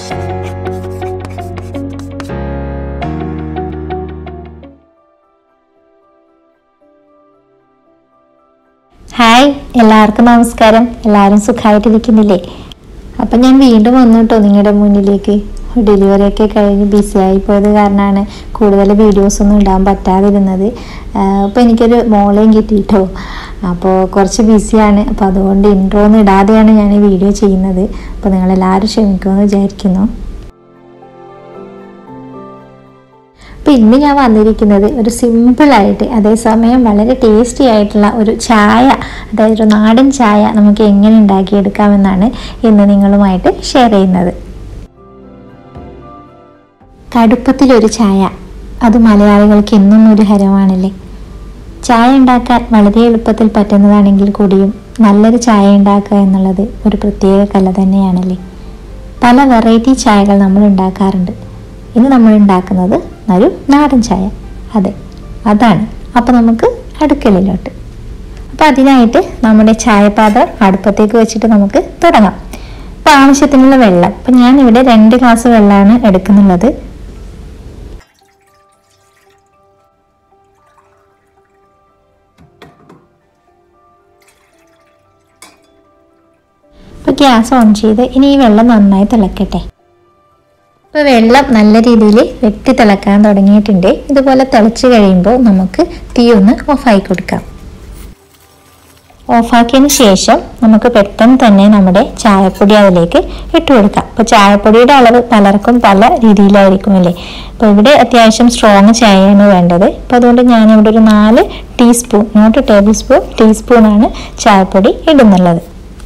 hi എല്ലാവർക്കും നമസ്കാരം എല്ലാവരും സുഖമായിട്ടിരിക്കുന്നില്ലേ അപ്പം ഞാൻ വീണ്ടും വന്നു കേട്ടോ നിങ്ങളുടെ മുന്നിലേക്ക് ഡെലിവറി ഒക്കെ കഴിഞ്ഞ് ബിസി ആയി പോയത് കാരണമാണ് കൂടുതൽ വീഡിയോസ് ഒന്നും ഇടാൻ പറ്റാതിരുന്നത് അപ്പോൾ എനിക്കൊരു മോളെയും കിട്ടിയിട്ടോ അപ്പോൾ കുറച്ച് ബിസിയാണ് അപ്പോൾ അതുകൊണ്ട് ഇൻട്രോ ഒന്നും ഇടാതെയാണ് ഞാൻ ഈ വീഡിയോ ചെയ്യുന്നത് അപ്പോൾ നിങ്ങളെല്ലാവരും ക്ഷമിക്കുമെന്ന് വിചാരിക്കുന്നു അപ്പോൾ ഇന്ന് ഞാൻ വന്നിരിക്കുന്നത് ഒരു സിമ്പിളായിട്ട് അതേസമയം വളരെ ടേസ്റ്റി ആയിട്ടുള്ള ഒരു ചായ അതായത് ഒരു നാടൻ ചായ നമുക്ക് എങ്ങനെ ഉണ്ടാക്കിയെടുക്കാമെന്നാണ് ഇന്ന് നിങ്ങളുമായിട്ട് ഷെയർ ചെയ്യുന്നത് കടുപ്പത്തിലൊരു ചായ അത് മലയാളികൾക്ക് എന്നും ഒരു ഹരമാണല്ലേ ചായ ഉണ്ടാക്കാൻ വളരെ എളുപ്പത്തിൽ പറ്റുന്നതാണെങ്കിൽ കൂടിയും നല്ലൊരു ചായ ഉണ്ടാക്കുക എന്നുള്ളത് ഒരു പ്രത്യേക കല തന്നെയാണല്ലേ പല വെറൈറ്റി ചായകൾ നമ്മൾ ഉണ്ടാക്കാറുണ്ട് ഇന്ന് നമ്മൾ ഉണ്ടാക്കുന്നത് ഒരു നാടൻ ചായ അതെ അതാണ് അപ്പോൾ നമുക്ക് അടുക്കളയിലോട്ട് അപ്പോൾ അതിനായിട്ട് നമ്മുടെ ചായപാത്രം അടുപ്പത്തേക്ക് വെച്ചിട്ട് നമുക്ക് തുടങ്ങാം അപ്പോൾ ആവശ്യത്തിനുള്ള വെള്ളം അപ്പം ഞാനിവിടെ രണ്ട് ഗ്ലാസ് വെള്ളമാണ് എടുക്കുന്നുള്ളത് അപ്പോൾ ഗ്യാസ് ഓൺ ചെയ്ത് ഇനി ഈ വെള്ളം നന്നായി തിളക്കട്ടെ ഇപ്പോൾ വെള്ളം നല്ല രീതിയിൽ വെട്ടി തിളക്കാൻ തുടങ്ങിയിട്ടുണ്ട് ഇതുപോലെ തിളച്ച് കഴിയുമ്പോൾ നമുക്ക് തീ ഒന്ന് ഓഫായി കൊടുക്കാം ഓഫാക്കിയതിന് ശേഷം നമുക്ക് പെട്ടെന്ന് തന്നെ നമ്മുടെ ചായപ്പൊടി അതിലേക്ക് ഇട്ട് കൊടുക്കാം അപ്പോൾ ചായപ്പൊടിയുടെ അളവ് പലർക്കും പല രീതിയിലായിരിക്കും അല്ലേ അപ്പോൾ ഇവിടെ അത്യാവശ്യം സ്ട്രോങ് ചായയാണ് വേണ്ടത് അപ്പോൾ അതുകൊണ്ട് ഞാനിവിടെ ഒരു നാല് ടീസ്പൂൺ നോട്ട് ടേബിൾ സ്പൂൺ ടീസ്പൂണാണ് ചായപ്പൊടി ഇടുന്നുള്ളത്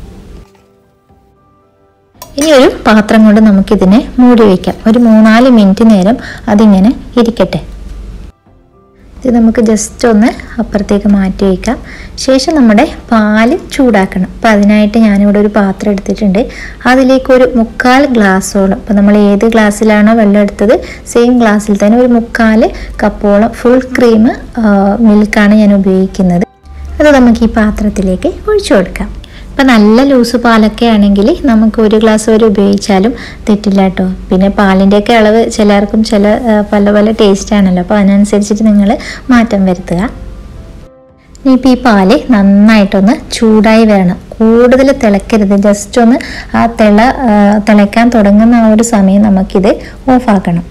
ഇനി ഒരു പാത്രം കൊണ്ട് നമുക്കിതിനെ മൂടി വയ്ക്കാം ഒരു മൂന്നാല് മിനിറ്റ് നേരം അതിങ്ങനെ ഇരിക്കട്ടെ ഇത് നമുക്ക് ജസ്റ്റ് ഒന്ന് അപ്പുറത്തേക്ക് മാറ്റി വയ്ക്കാം ശേഷം നമ്മുടെ പാല് ചൂടാക്കണം അപ്പം അതിനായിട്ട് ഞാനിവിടെ ഒരു പാത്രം എടുത്തിട്ടുണ്ട് അതിലേക്ക് ഒരു മുക്കാൽ ഗ്ലാസ്സോളം അപ്പം നമ്മൾ ഏത് ഗ്ലാസ്സിലാണോ വെള്ളം എടുത്തത് സെയിം ഗ്ലാസ്സിൽ തന്നെ ഒരു മുക്കാൽ കപ്പോളം ഫുൾ ക്രീം മിൽക്കാണ് ഞാൻ ഉപയോഗിക്കുന്നത് അത് നമുക്ക് ഈ പാത്രത്തിലേക്ക് ഒഴിച്ചു കൊടുക്കാം ഇപ്പം നല്ല ലൂസ് പാലൊക്കെ ആണെങ്കിൽ നമുക്ക് ഒരു ഗ്ലാസ് വരെ ഉപയോഗിച്ചാലും തെറ്റില്ല കേട്ടോ പിന്നെ പാലിൻ്റെയൊക്കെ അളവ് ചിലർക്കും ചില ആ, പല പല ടേസ്റ്റ് ആണല്ലോ അപ്പോൾ അതിനനുസരിച്ചിട്ട് നിങ്ങൾ മാറ്റം വരുത്തുക ഇനിയിപ്പോൾ ഈ പാല് നന്നായിട്ടൊന്ന് ചൂടായി വരണം കൂടുതൽ തിളക്കരുത് ജസ്റ്റ് ഒന്ന് ആ തിള ആ, തിളയ്ക്കാൻ തുടങ്ങുന്ന ആ ഒരു സമയം നമുക്കിത് ഓഫാക്കണം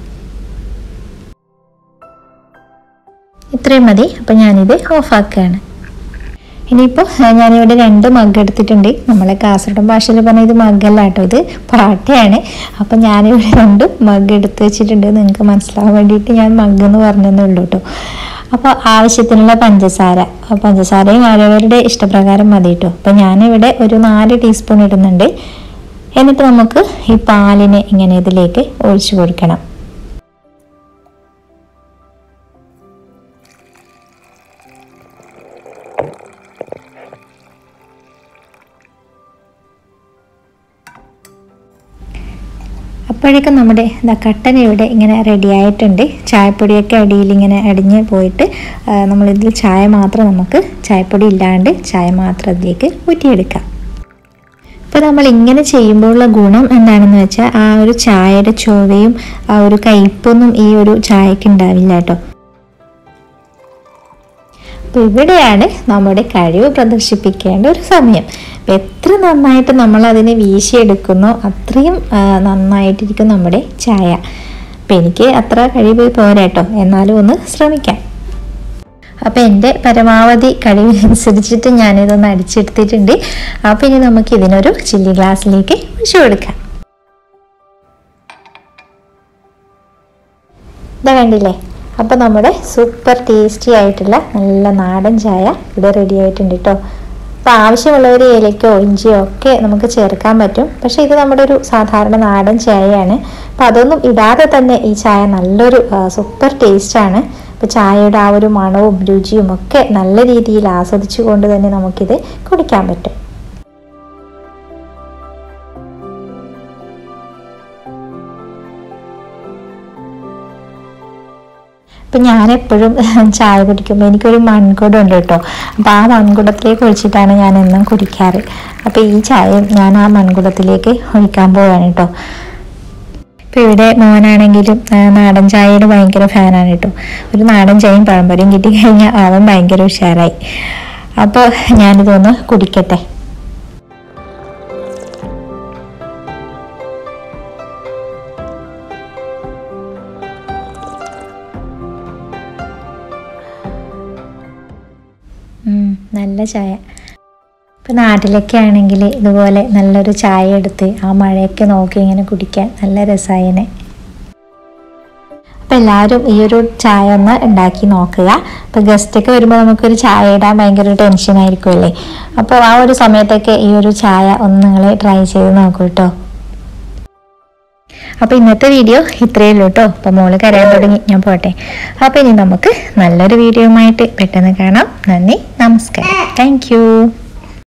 ഇത്രയും മതി അപ്പം ഞാനിത് ഓഫാക്കുകയാണ് ഇനിയിപ്പോൾ ഞാനിവിടെ രണ്ട് മഗ് എടുത്തിട്ടുണ്ട് നമ്മളെ കാസർഗോഡ് ഭാഷയിൽ പറഞ്ഞ ഇത് മഗ്ഗല്ല കേട്ടോ ഇത് പാട്ടയാണ് അപ്പം ഞാനിവിടെ രണ്ട് മഗ് എടുത്ത് വെച്ചിട്ടുണ്ട് നിങ്ങൾക്ക് മനസ്സിലാവാൻ വേണ്ടിയിട്ട് ഞാൻ മഗ് എന്ന് പറഞ്ഞതേ ഉള്ളൂ കേട്ടോ അപ്പോൾ ആവശ്യത്തിനുള്ള പഞ്ചസാര ആ പഞ്ചസാരയും അവരവരുടെ ഇഷ്ടപ്രകാരം മതി കേട്ടോ അപ്പം ഞാനിവിടെ ഒരു നാല് ടീസ്പൂൺ ഇടുന്നുണ്ട് എന്നിട്ട് നമുക്ക് ഈ പാലിനെ ഇങ്ങനെ ഇതിലേക്ക് ഒഴിച്ചു കൊടുക്കണം അപ്പോഴേക്കും നമ്മുടെ ഇതാ കട്ടൻ ഇവിടെ ഇങ്ങനെ റെഡി ആയിട്ടുണ്ട് ചായപ്പൊടിയൊക്കെ അടിയിൽ ഇങ്ങനെ അടിഞ്ഞ് പോയിട്ട് ആ, നമ്മളിതിൽ ചായ മാത്രം നമുക്ക് ചായപ്പൊടി ഇല്ലാണ്ട് ചായ മാത്രം അതിലേക്ക് ഊറ്റിയെടുക്കാം ഇപ്പോൾ നമ്മൾ ഇങ്ങനെ ചെയ്യുമ്പോഴുള്ള ഗുണം എന്താണെന്ന് വെച്ചാൽ ആ ഒരു ചായയുടെ ചൊവയും ആ ഒരു കയ്പൊന്നും ഈ ഒരു ചായക്ക് ഉണ്ടാവില്ല കേട്ടോ അപ്പോൾ ഇവിടെയാണ് നമ്മുടെ കഴിവ് പ്രദർശിപ്പിക്കേണ്ട ഒരു സമയം അപ്പോൾ എത്ര നന്നായിട്ട് നമ്മൾ അതിനെ വീശിയെടുക്കുന്നോ അത്രയും ആ, നന്നായിട്ടിരിക്കും നമ്മുടെ ചായ അപ്പം എനിക്ക് അത്ര കഴിവ് പോരാ കേട്ടോ എന്നാലും ഒന്ന് ശ്രമിക്കാം അപ്പോൾ എൻ്റെ പരമാവധി കഴിവ് അനുസരിച്ചിട്ട് ഞാനിതൊന്ന് അടിച്ചെടുത്തിട്ടുണ്ട് അപ്പോൾ ഇനി നമുക്ക് ഇതിനൊരു ചില്ലി ഗ്ലാസ്സിലേക്ക് ഒഴിച്ചു കൊടുക്കാം ഇതാ കണ്ടില്ലേ അപ്പോൾ നമ്മുടെ സൂപ്പർ ടേസ്റ്റി ആയിട്ടുള്ള നല്ല നാടൻ ചായ ഇവിടെ റെഡി ആയിട്ടുണ്ട് കേട്ടോ അപ്പോൾ ആവശ്യമുള്ളവർ ഏലക്കോ ഇഞ്ചിയോ ഒക്കെ നമുക്ക് ചേർക്കാൻ പറ്റും പക്ഷേ ഇത് നമ്മുടെ ഒരു സാധാരണ നാടൻ ചായയാണ് അപ്പോൾ അതൊന്നും ഇടാതെ തന്നെ ഈ ചായ നല്ലൊരു ആ, സൂപ്പർ ടേസ്റ്റാണ് അപ്പോൾ ചായയുടെ ആ ഒരു മണവും രുചിയും ഒക്കെ നല്ല രീതിയിൽ ആസ്വദിച്ചുകൊണ്ട് തന്നെ നമുക്കിത് കുടിക്കാൻ പറ്റും ഇപ്പം ഞാനെപ്പോഴും ചായ കുടിക്കുമ്പോൾ എനിക്കൊരു മൺകുടം ഉണ്ട് കേട്ടോ അപ്പോൾ ആ മൺകുടത്തിലേക്ക് ഒഴിച്ചിട്ടാണ് ഞാൻ എന്നും കുടിക്കാറ് അപ്പോൾ ഈ ചായയും ഞാൻ ആ മൺകുടത്തിലേക്ക് ഒഴിക്കാൻ പോവാണ് കേട്ടോ ഇപ്പോൾ ഇവിടെ മോനാണെങ്കിലും ആ, നാടൻ ചായയുടെ ഭയങ്കര ഫാനാണ് കേട്ടോ ഒരു നാടൻ ചായയും പഴംപൊരിയും കിട്ടിക്കഴിഞ്ഞാൽ അവൻ ഭയങ്കര ഉഷാറായി അപ്പോൾ ഞാനിതൊന്ന് കുടിക്കട്ടെ ഉം, നല്ല ചായ ഇപ്പം നാട്ടിലൊക്കെ ആണെങ്കിൽ ഇതുപോലെ നല്ലൊരു ചായ എടുത്ത് ആ മഴയൊക്കെ നോക്കി ഇങ്ങനെ കുടിക്കാൻ നല്ല രസായനെ അപ്പം എല്ലാവരും ഈ ഒരു ചായ ഒന്ന് ഉണ്ടാക്കി നോക്കുക അപ്പോൾ ഗസ്റ്റൊക്കെ വരുമ്പോൾ നമുക്കൊരു ചായ ഇടാൻ ഭയങ്കര ഒരു ടെൻഷൻ ആയിരിക്കുമല്ലേ അപ്പോൾ ആ ഒരു സമയത്തൊക്കെ ഈ ഒരു ചായ ഒന്ന് നിങ്ങൾ ട്രൈ ചെയ്ത് നോക്കൂ കേട്ടോ അപ്പോൾ ഇന്നത്തെ വീഡിയോ ഇത്രയേ ഉള്ളൂ കേട്ടോ അപ്പോൾ മോള് കരയാൻ തുടങ്ങി ഞാൻ പോട്ടെ അപ്പോൾ ഇനി നമുക്ക് നല്ലൊരു വീഡിയോയുമായിട്ട് പെട്ടെന്ന് കാണാം നന്ദി നമസ്കാരം താങ്ക്